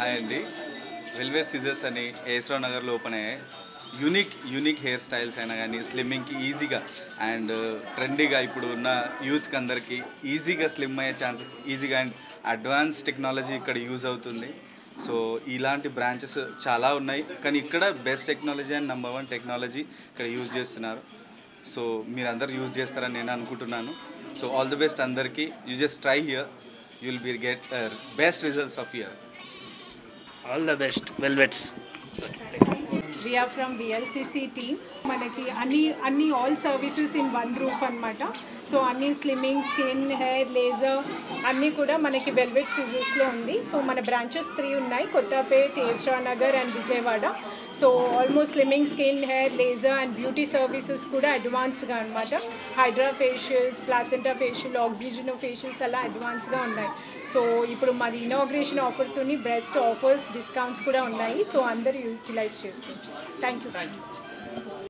hi అండి railway scissors అని ఏస్రావ్ నగర్లో ఓపెన్ అయ్యాయి యూనిక్ యూనిక్ హెయిర్ స్టైల్స్ అయినా కానీ స్లిమ్మింగ్కి ఈజీగా అండ్ ట్రెండీగా ఇప్పుడు ఉన్న యూత్కి అందరికీ ఈజీగా స్లిమ్ అయ్యే ఛాన్సెస్ ఈజీగా అండ్ అడ్వాన్స్ టెక్నాలజీ ఇక్కడ యూజ్ అవుతుంది సో ఇలాంటి బ్రాంచెస్ చాలా ఉన్నాయి కానీ ఇక్కడ best technology and number one technology ఇక్కడ యూజ్ చేస్తున్నారు సో మీరందరూ యూజ్ చేస్తారని నేను అనుకుంటున్నాను సో ఆల్ ది బెస్ట్ అందరికీ you just try here you will be get best results of year all the best velvets we are from VLCC team మనకి అన్ని అన్ని all services in one roof అనమాట so అన్ని slimming skin hair laser అన్నీ కూడా మనకి velvet సిజెస్లో ఉంది so మన బ్రాంచెస్ త్రీ ఉన్నాయి Kothapet Esra Nagar and Vijayawada so almost slimming skin hair laser and beauty services కూడా అడ్వాన్స్గా అనమాట hydra facials placenta facial oxygen facials అలా అడ్వాన్స్గా ఉన్నాయి సో ఇప్పుడు మాది ఇనాగ్రేషన్ ఆఫర్తోని బెస్ట్ ఆఫర్స్ డిస్కౌంట్స్ కూడా ఉన్నాయి సో అందరూ యూటిలైజ్ చేసుకోవచ్చు థ్యాంక్ యూ